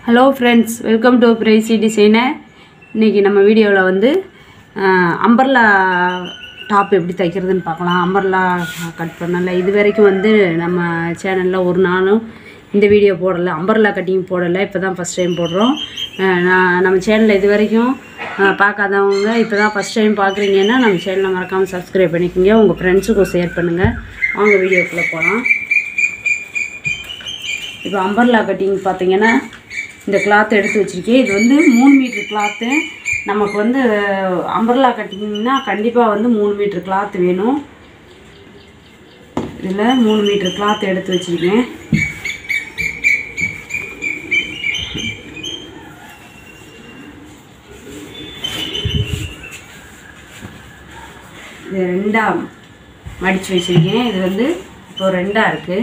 Hello friends welcome to pricey designer இன்றைக்கி நம்ம வீடியோவில் வந்து அம்பர்லா டாப் எப்படி தைக்கிறதுன்னு பார்க்கலாம் அம்பர்லா கட் பண்ணல இது வரைக்கும் வந்து நம்ம சேனலில் ஒரு நாளும் இந்த வீடியோ போடலை அம்பர்லா கட்டிங் போடலை இப்போ தான் ஃபஸ்ட் டைம் போடுறோம் அஹ் நான் நம்ம சேனலில் இது வரைக்கும் அஹ் பார்க்காதவங்க இப்போ தான் ஃபஸ்ட் டைம் பார்க்குறீங்கன்னா நம்ம சேனலை மறக்காமல் சப்ஸ்கிரைப் பண்ணிக்கோங்க உங்கள் ஃப்ரெண்ட்ஸுக்கும் ஷேர் பண்ணுங்கள் வாங்க வீடியோக்குள்ளே போகலாம் இப்போ அம்பர்லா கட்டிங் பார்த்தீங்கன்னா இந்த கிளாத் எடுத்து வச்சுருக்கேன் இது வந்து மூணு மீட்ரு கிளாத்து நமக்கு வந்து அம்பர்லா கட்டிங்னா கண்டிப்பாக வந்து மூணு மீட்ரு கிளாத் வேணும் இதில் மூணு மீட்ரு கிளாத் எடுத்து வச்சுருக்கேன் இது ரெண்டாக மடித்து வச்சுருக்கேன் இது வந்து இப்போ ரெண்டாக இருக்குது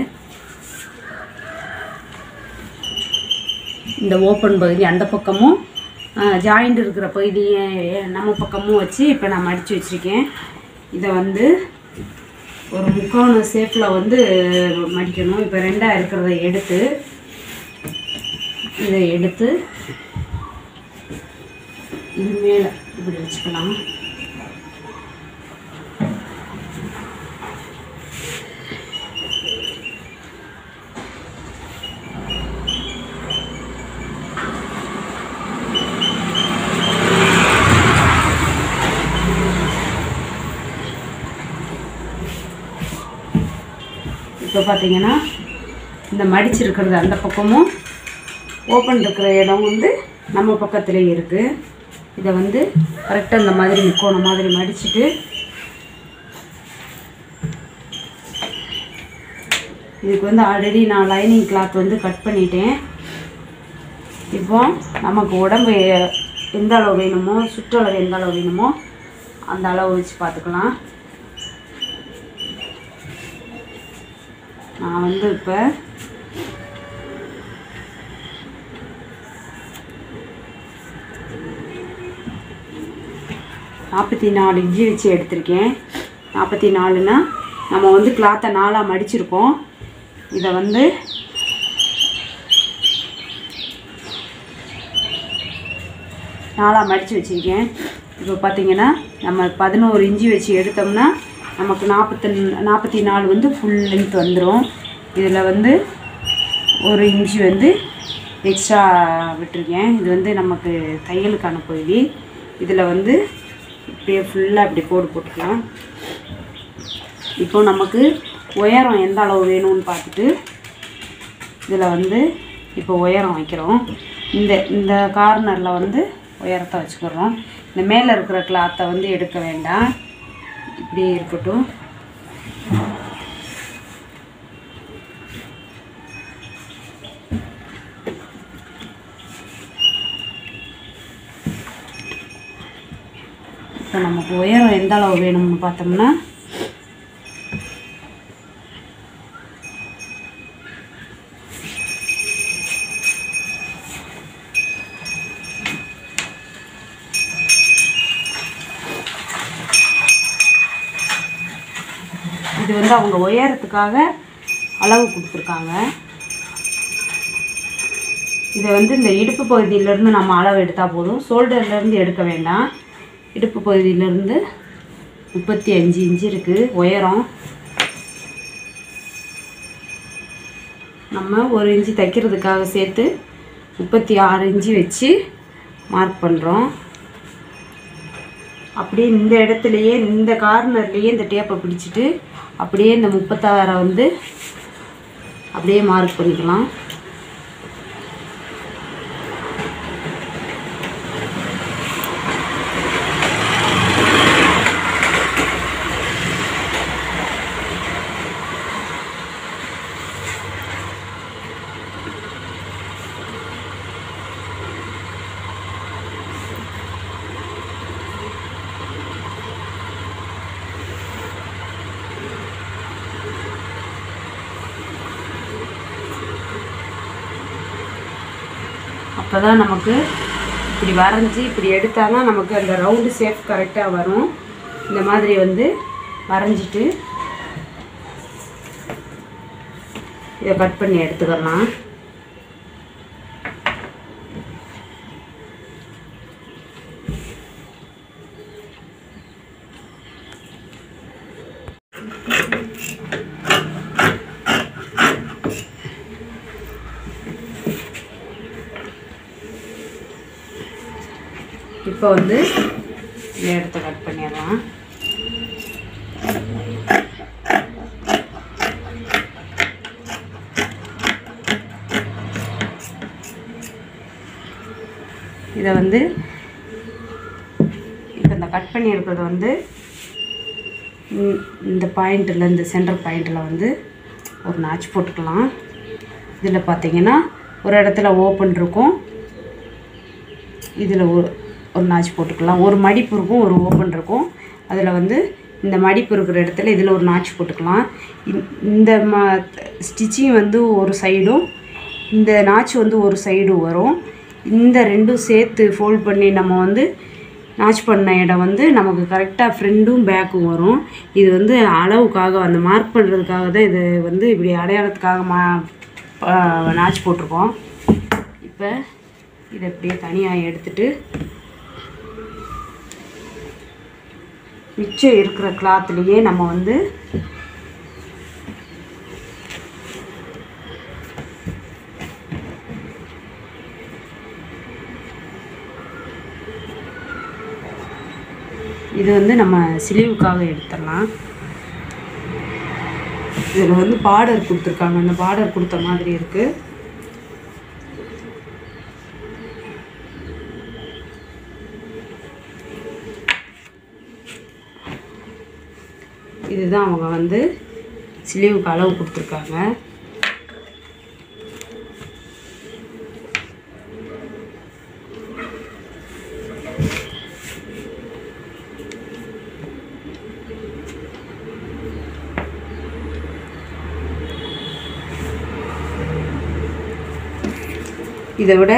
இந்த ஓப்பன் பகுதி அந்த பக்கமும் ஜாயிண்ட் இருக்கிற பகுதியை நம்ம பக்கமும் வச்சு இப்போ நான் மடித்து வச்சுருக்கேன் இதை வந்து ஒரு முக்கோண ஷேப்பில் வந்து மடிக்கணும் இப்போ ரெண்டாக இருக்கிறத எடுத்து இதை எடுத்து இது மேலே இப்படி வச்சுக்கலாம் இப்போ பார்த்தீங்கன்னா இந்த மடிச்சிருக்கிறது அந்த பக்கமும் ஓப்பன் இருக்கிற இடம் வந்து நம்ம பக்கத்துலேயே இருக்குது இதை வந்து கரெக்டாக இந்த மாதிரி முக்கோணம் மாதிரி மடிச்சிட்டு இதுக்கு வந்து ஆல்ரெடி நான் லைனிங் கிளாத் வந்து கட் பண்ணிட்டேன் இப்போ நமக்கு உடம்பு எ- எந்த அளவு வேணுமோ சுற்றளவு எந்த அளவு வேணுமோ அந்த அளவு வச்சு பார்த்துக்கலாம் நான் வந்து இப்போ நாற்பத்தி நாலு இஞ்சி வச்சு எடுத்திருக்கேன் நாற்பத்தி நாலுனா நம்ம வந்து கிளாத்தை நாலாக மடிச்சிருக்கோம் இதை வந்து நாலாக மடித்து வச்சுருக்கேன் இப்போ பார்த்தீங்கன்னா நம்ம பதினோரு இஞ்சி வச்சு எடுத்தோம்னா நமக்கு நாற்பத்தி நாற்பத்தி நாலு வந்து ஃபுல் லென்த் வந்துடும் இதில் வந்து ஒரு இஞ்சி வந்து எக்ஸ்ட்ரா விட்டுருக்கேன் இது வந்து நமக்கு தையலுக்கான பகுதி இதில் வந்து இப்படியே ஃபுல்லாக இப்படி கோடு போட்டுக்கலாம் இப்போ நமக்கு உயரம் எந்த அளவு வேணும்னு பார்த்துட்டு இதில் வந்து இப்போ உயரம் வைக்கிறோம் இந்த இந்த கார்னரில் வந்து உயரத்தை வச்சுக்கிறோம் இந்த மேலே இருக்கிற கிளாத்தை வந்து எடுக்க வேண்டாம் இப்படியே இருக்கட்டும் இப்போ நமக்கு உயரம் எந்த அளவு வேணும்னு பார்த்தோம்னா இது வந்து அவங்க உயரத்துக்காக அளவு கொடுத்துருக்காங்க இதை வந்து இந்த இடுப்பு பகுதியிலேருந்து நம்ம அளவு எடுத்தால் போதும் ஷோல்டர்லேருந்து எடுக்க வேண்டாம் இடுப்பு பகுதியிலேருந்து முப்பத்தி அஞ்சு இன்ச்சு இருக்குது உயரம் நம்ம ஒரு இன்ச்சு தைக்கிறதுக்காக சேர்த்து முப்பத்தி ஆறு இன்ச்சு வச்சு மார்க் பண்ணுறோம் அப்படியே இந்த இடத்துலையே இந்த கார்னர்லேயே இந்த டேப்பை பிடிச்சிட்டு அப்படியே இந்த முப்பத்தாறை வந்து அப்படியே மார்க் பண்ணிக்கலாம் அப்போ தான் நமக்கு இப்படி வரைஞ்சி இப்படி எடுத்தால் தான் நமக்கு அந்த ரவுண்டு ஷேப் கரெக்டாக வரும் இந்த மாதிரி வந்து வரைஞ்சிட்டு இதை கட் பண்ணி எடுத்துக்கலாம் இப்போ வந்து இந்த இடத்த கட் பண்ணிடலாம் இதை வந்து இப்போ இந்த கட் பண்ணி இருக்கிறது வந்து இந்த- இந்த பாயிண்ட்டில் இந்த சென்டர் பாயிண்ட்டில் வந்து ஒரு நாச் போட்டுக்கலாம் இதில் பார்த்தீங்கன்னா ஒரு இடத்துல ஓப்பன் இருக்கும் இதில் ஒரு ஒரு நாச் போட்டுக்கலாம் ஒரு மடிப்பு இருக்கும் ஒரு ஓப்பன் இருக்கும் அதில் வந்து இந்த மடிப்பு இருக்கிற இடத்துல இதில் ஒரு நாச் போட்டுக்கலாம் இந்த- இந்த ம ஸ்டிச்சிங் வந்து ஒரு சைடும் இந்த நாச் வந்து ஒரு சைடும் வரும் இந்த ரெண்டும் சேர்த்து ஃபோல்ட் பண்ணி நம்ம வந்து நாச் பண்ண இடம் வந்து நமக்கு கரெக்டாக ஃப்ரண்ட்டும் பேக்கும் வரும் இது வந்து அளவுக்காக அந்த மார்க் பண்ணுறதுக்காக தான் இது வந்து இப்படி அடையாளத்துக்காக மா ப- நாச் போட்டிருக்கோம் இப்போ இதை அப்படியே தனியாக எடுத்துட்டு மிச்சம் இருக்கிற கிளாத்லேயே நம்ம வந்து இது வந்து நம்ம சிலிவுக்காக எடுத்துடலாம் இதில் வந்து பார்டர் கொடுத்துருக்காங்க அந்த பார்டர் கொடுத்த மாதிரி இருக்குது இதுதான் அவங்க வந்து ஸ்லீவுக்கு அளவு கொடுத்துருக்காங்க இதை விட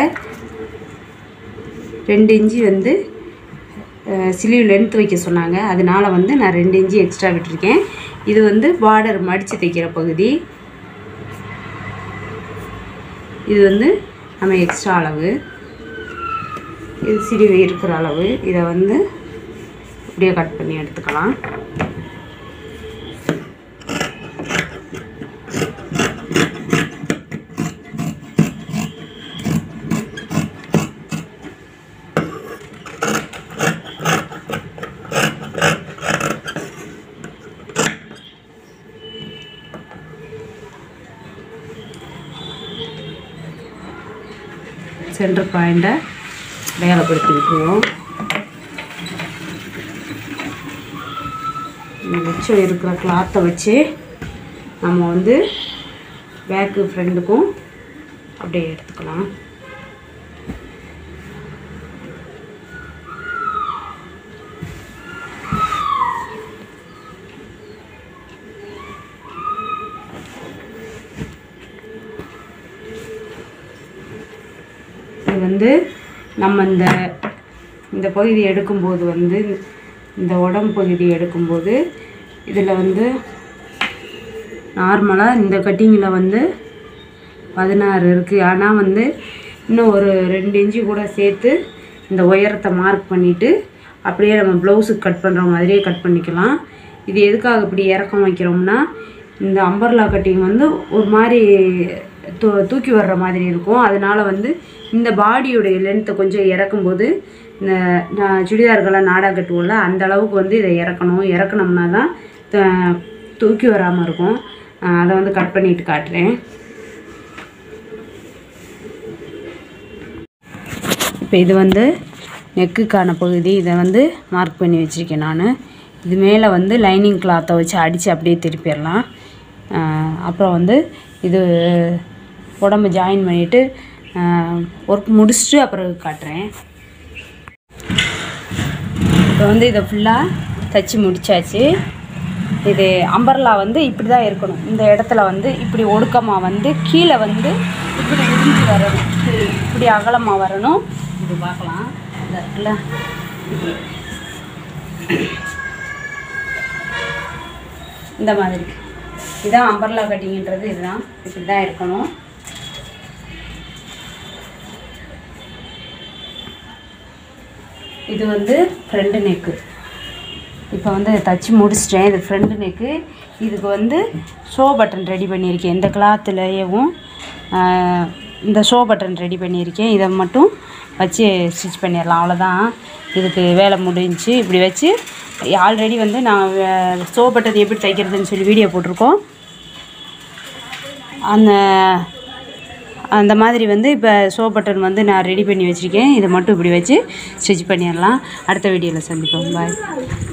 ரெண்டு இன்ச்சு வந்து ஸ்லீவ் லென்த் வைக்க சொன்னாங்க அதனால வந்து நான் ரெண்டு இன்ச்சு எக்ஸ்ட்ரா விட்டுருக்கேன் இது வந்து பார்டர் மடித்து தைக்கிற பகுதி இது வந்து நம்ம எக்ஸ்ட்ரா அளவு இது சிலிவு இருக்கிற அளவு இதை வந்து அப்படியே கட் பண்ணி எடுத்துக்கலாம் சென்டர் பாயிண்ட்டை அடையாளப்படுத்தி விட்டுருவோம் இந்த மிச்சம் இருக்கிற கிளாத்தை வச்சு நம்ம வந்து பேக்கு ஃப்ரண்ட்டுக்கும் அப்படியே எடுத்துக்கலாம் இது வந்து நம்ம இந்த இந்த பகுதி எடுக்கும்போது வந்து இந்த உடம்பு பகுதி எடுக்கும்போது இதில் வந்து நார்மலாக இந்த கட்டிங்கில் வந்து பதினாறு இருக்குது ஆனால் வந்து இன்னும் ஒரு ரெண்டு இன்ச்சு கூட சேர்த்து இந்த உயரத்தை மார்க் பண்ணிவிட்டு அப்படியே நம்ம ப்ளவுஸுக்கு கட் பண்ணுற மாதிரியே கட் பண்ணிக்கலாம் இது எதுக்காக இப்படி இறக்கம் வைக்கிறோம்னா இந்த அம்பர்லா கட்டிங் வந்து ஒரு மாதிரி தூ தூக்கி வர்ற மாதிரி இருக்கும் அதனால வந்து இந்த பாடியோடைய லென்த்தை கொஞ்சம் இறக்கும்போது இந்த நான் சுடிதார்களெலாம் நாடா கட்டுவோம்ல அந்த அளவுக்கு வந்து இதை இறக்கணும் இறக்கணும்னா தான் த- தூக்கி வராமல் இருக்கும் அஹ் அதை வந்து கட் பண்ணிட்டு காட்டுறேன் இப்போ இது வந்து நெக்குக்கான பகுதி இதை வந்து மார்க் பண்ணி வச்சுருக்கேன் நான் இது மேலே வந்து லைனிங் கிளாத்தை வச்சு அடித்து அப்படியே திருப்பிடலாம் அஹ் அப்புறம் வந்து இது உடம்பு ஜாயின் பண்ணிவிட்டு ஒர்க் முடிச்சுட்டு அப்புறம் காட்டுறேன் இப்போ வந்து இதை ஃபுல்லாக தச்சு முடிச்சாச்சு இது அம்பர்லா வந்து இப்படி தான் இருக்கணும் இந்த இடத்துல வந்து இப்படி ஒடுக்கமாக வந்து கீழே வந்து இப்படி விரிஞ்சு வரணும் இப்படி இப்படி அகலமாக வரணும் இது பார்க்கலாம் இந்த இருக்குல்ல இப்படி. இந்த மாதிரி இதான் அம்பர்லா கட்டிங்ன்றது இதுதான் இப்படி தான் இருக்கணும் இது வந்து ஃப்ரண்ட் நெக்கு இப்போ வந்து தச்சு முடிச்சிட்டேன் இது ஃப்ரண்ட் நெக்கு இதுக்கு வந்து ஷோ பட்டன் ரெடி பண்ணியிருக்கேன் இந்த கிளாத்துலேயும் இந்த ஷோ பட்டன் ரெடி பண்ணியிருக்கேன் இதை மட்டும் வச்சு ஸ்டிச் பண்ணிடலாம் அவ்வளோதான் இதுக்கு வேலை முடிஞ்சுச்சு இப்படி வச்சு ஆல்ரெடி வந்து நான் ஷோ பட்டன் எப்படி தைக்கிறதுன்னு சொல்லி வீடியோ போட்டிருக்கோம் அந்த அந்த மாதிரி வந்து இப்போ ஷோ பட்டன் வந்து நான் ரெடி பண்ணி வச்சுருக்கேன் இதை மட்டும் இப்படி வச்சு ஸ்டிச் பண்ணிடலாம் அடுத்த வீடியோவில் சந்திப்போம் பாய்